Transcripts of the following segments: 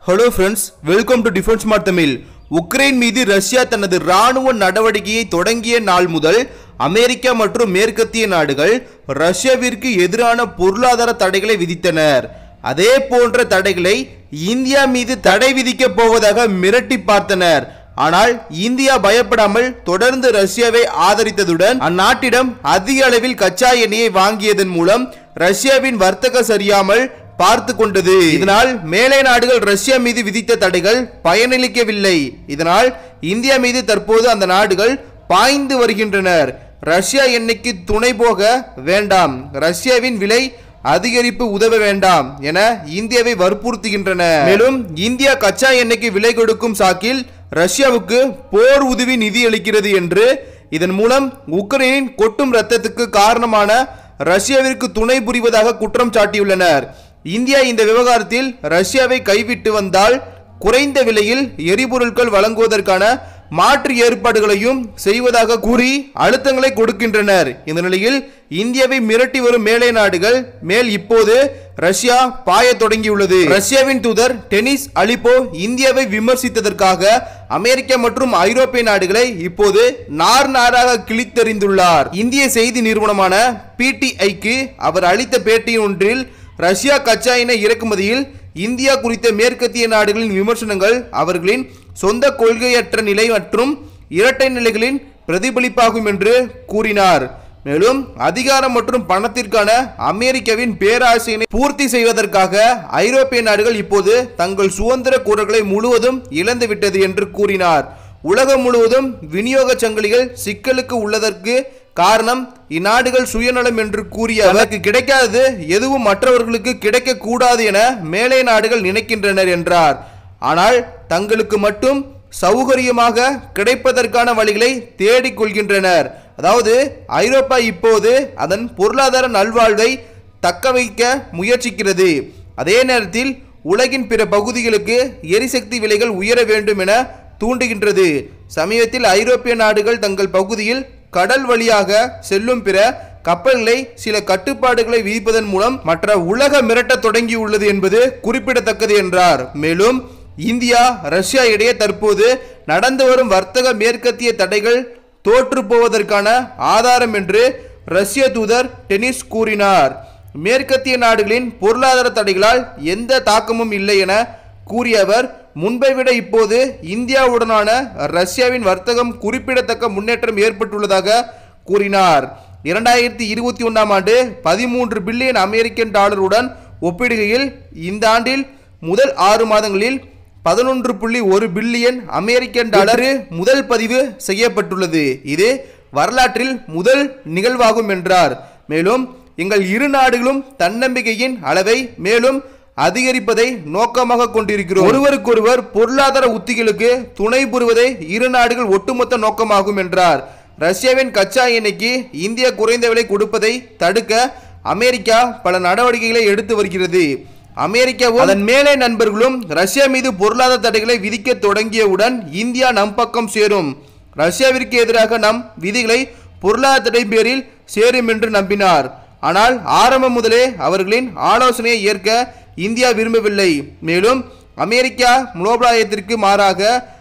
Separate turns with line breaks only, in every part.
hello friends welcome to defence smart Tamil Ukraine மீது Russia தனது ராணுவ நடவடிக்கையை தொடங்கிய நாள் முதல் அமெரிக்கா மற்றும் மேற்கத்திய நாடுகள் ரஷ்யாவிற்கு எதிரான பொருளாதார தடைகளை விதித்தனர் அதே போன்ற தடைகளை இந்தியா மீது தடை விதிக்கப் போவதாக மிரட்டி பார்த்தனர் ஆனால் இந்தியா பயப்படாமல் தொடர்ந்து ரஷ்யாவை ஆதரித்ததுடன் அந்நாட்டிடம் அதிக அளவில் கச்சா எண்ணெயை வாங்கியதன் மூலம் ரஷ்யாவின் வர்த்தக சரியாமல் பார்த்து கொண்டது இதனால் மேலை நாடுகள் ரஷ்யா மீது விதித்த தடைகள் பயனளிக்கவில்லை இதனால் இந்தியா மீது தற்போது அந்த நாடுகள் பாய்ந்து வருகின்றனர் ரஷ்யா எண்ணெய்க்கு துணை போக வேண்டாம் ரஷ்யாவின் விலை அதிகரிப்பு உதவ வேண்டாம் என இந்தியாவை வற்புறுத்துகின்றன மேலும் இந்தியா கச்சா எண்ணெய்க்கு விலை கொடுக்கும் சாக்கில் ரஷ்யாவுக்கு போர் உதவி நிதி அளிக்கிறது என்று இதன் மூலம் உக்ரைனின் கொட்டும் ரத்தத்துக்கு காரணமான ரஷ்யாவிற்கு துணை புரிவதாக குற்றம் சாட்டியுள்ளனர் இந்தியா இந்த விவகாரத்தில் ரஷ்யாவை கைவிட்டு வந்தால் குறைந்த விலையில் எரிபொருட்கள் வழங்குவதற்கான மாற்று ஏற்பாடுகளையும் செய்வதாக கூறி அழுத்தங்களை கொடுக்கின்றனர் இந்த நிலையில் இந்தியாவை மிரட்டி வரும் மேலை நாடுகள் மேல் இப்போது ரஷ்யா பாய தொடங்கியுள்ளது ரஷ்யாவின் தூதர் டெனிஸ் அலிப்போ இந்தியாவை விமர்சித்ததற்காக அமெரிக்கா மற்றும் ஐரோப்பிய நாடுகளை இப்போது நார் நாராக கிழித்தெறிந்துள்ளார் இந்திய செய்தி நிறுவனமான பிடிஐக்கு அவர் அளித்த பேட்டியின் ஒன்றில் ரஷ்யா கச்சா எண்ணெய் இறக்குமதியில் இந்தியா குறித்த மேற்கத்திய நாடுகளின் விமர்சனங்கள் அவர்களின் சொந்த கொள்கையற்ற நிலை மற்றும் இரட்டை நிலைகளின் பிரதிபலிப்பாகும் என்று கூறினார் மேலும் அதிகாரம் மற்றும் பணத்திற்கான அமெரிக்காவின் பேராசையினை பூர்த்தி செய்வதற்காக ஐரோப்பிய நாடுகள் இப்போது தங்கள் சுதந்திர கூறல்களை முழுவதும் இழந்துவிட்டது என்று கூறினார் உலகம் முழுவதும் விநியோக சங்கிலிகள் சிக்கலுக்கு உள்ளதற்கு காரணம் இந்நாடுகள் சுயநலம் என்று கூறிய அவருக்கு கிடைக்காதது எதுவும் மற்றவர்களுக்கு கிடைக்க கூடாது என மேலை நாடுகள் நினைக்கின்றனர் என்றார் ஆனால் தங்களுக்கு மட்டும் சௌகரியமாக கிடைப்பதற்கான வழிகளை தேடிக் கொள்கின்றனர் அதாவது ஐரோப்பா இப்போது அதன் பொருளாதார நல்வாழ்வை தக்க வைக்க முயற்சிக்கிறது அதே நேரத்தில் உலகின் பிற பகுதிகளுக்கு எரிசக்தி விலைகள் உயர வேண்டும் என தூண்டுகின்றது சமீபத்தில் ஐரோப்பிய நாடுகள் தங்கள் பகுதியில் கடல் வழியாக செல்லும் பிற கப்பல்களை சில கட்டுப்பாடுகளை விதிப்பதன் மூலம் மற்ற உலக மிரட்ட தொடங்கியுள்ளது என்பது குறிப்பிடத்தக்கது என்றார் மேலும் இந்தியா ரஷ்யா இடையே தற்போது நடந்து வரும் வர்த்தக மேற்கத்திய தடைகள் தோற்று போவதற்கான ஆதாரம் என்று ரஷ்ய தூதர் டெனிஸ் கூறினார் மேற்கத்திய நாடுகளின் பொருளாதார தடைகளால் எந்த தாக்கமும் இல்லை என கூறிய அவர் முன்பை விட இப்போது இந்தியாவுடனான ரஷ்யாவின் வர்த்தகம் குறிப்பிடத்தக்க முன்னேற்றம் ஏற்பட்டுள்ளதாக கூறினார் இரண்டாயிரத்தி இருபத்தி ஒன்றாம் ஆண்டு பதிமூன்று பில்லியன் அமெரிக்கன் டாலருடன் ஒப்பிடுகையில் இந்த ஆண்டில் முதல் ஆறு மாதங்களில் பதினொன்று புள்ளி ஒரு பில்லியன் அமெரிக்கன் டாலர் முதல் பதிவு செய்யப்பட்டுள்ளது இது வரலாற்றில் முதல் நிகழ்வாகும் என்றார் மேலும் எங்கள் இரு நாடுகளும் தன்னம்பிக்கையின் அளவை மேலும் அதிகரிப்பதை நோக்கமாக கொண்டிருக்கிறோம் ஒருவருக்கொருவர் பொருளாதார உத்திகளுக்கு துணை புரிவதே இரு நாடுகள் ஒட்டுமொத்த நோக்கமாகும் என்றார் ரஷ்யாவின் கச்சா எண்ணெய்க்கு இந்தியா குறைந்த விலை கொடுப்பதை தடுக்க அமெரிக்கா பல நடவடிக்கைகளை எடுத்து வருகிறது அமெரிக்காவும் அதன் மேலே நண்பர்களும் ரஷ்யா மீது பொருளாதார தடைகளை விதிக்க தொடங்கியவுடன் இந்தியா நம் பக்கம் சேரும் ரஷ்யாவிற்கு எதிராக நம் விதிகளை பொருளாதார தடை பேரில் சேரும் என்று நம்பினார் ஆனால் ஆரம்பம் முதலே அவர்களின் ஆலோசனையை ஏற்க இந்தியா விரும்பவில்லை மேலும் அமெரிக்கா மூலோபாயத்திற்கு மாறாக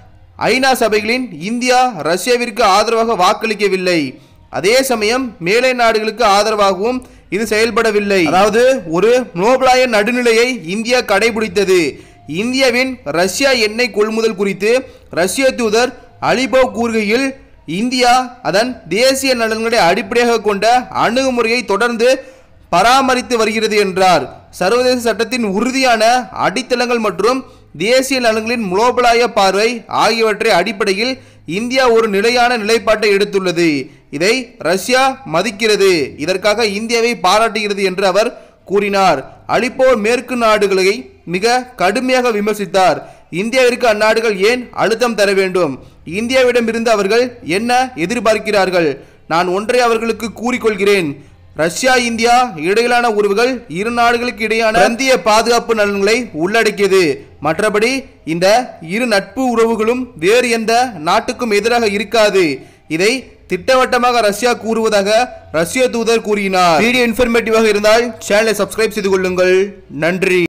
ஐநா சபைகளின் இந்தியா ரஷ்யாவிற்கு ஆதரவாக வாக்களிக்கவில்லை அதே சமயம் மேலை நாடுகளுக்கு ஆதரவாகவும் இது செயல்படவில்லை அதாவது ஒரு நோபலாய நடுநிலையை இந்தியா கடைபிடித்தது இந்தியாவின் ரஷ்யா எண்ணெய் கொள்முதல் குறித்து ரஷ்ய தூதர் அலிபோவ் கூறுகையில் இந்தியா அதன் தேசிய நலன்களை அடிப்படையாக கொண்ட அணுகுமுறையை தொடர்ந்து பராமரித்து வருகிறது என்றார் சர்வதேச சட்டத்தின் உறுதியான அடித்தளங்கள் மற்றும் தேசிய நலன்களின் முலோபலாய பார்வை ஆகியவற்றை அடிப்படையில் இந்தியா ஒரு நிலையான நிலைப்பாட்டை எடுத்துள்ளது இதை ரஷ்யா மதிக்கிறது இதற்காக இந்தியாவை பாராட்டுகிறது என்று அவர் கூறினார் அலிப்போ மேற்கு நாடுகளை மிக கடுமையாக விமர்சித்தார் இந்தியாவிற்கு அந்நாடுகள் ஏன் அழுத்தம் தர வேண்டும் இந்தியாவிடமிருந்து அவர்கள் என்ன எதிர்பார்க்கிறார்கள் நான் ஒன்றை அவர்களுக்கு கூறிக்கொள்கிறேன் ரஷ்யா இந்தியா இடையிலான உறவுகள் இரு நாடுகளுக்கு இடையான பிராந்திய பாதுகாப்பு நலன்களை உள்ளடக்கியது மற்றபடி இந்த இரு நட்பு உறவுகளும் வேறு எந்த நாட்டுக்கும் எதிராக இருக்காது இதை திட்டவட்டமாக ரஷ்யா கூறுவதாக ரஷ்ய தூதர் கூறினார் வீடியோ இன்ஃபர்மேட்டிவாக இருந்தால் சேனலை சப்ஸ்கிரைப் செய்து கொள்ளுங்கள் நன்றி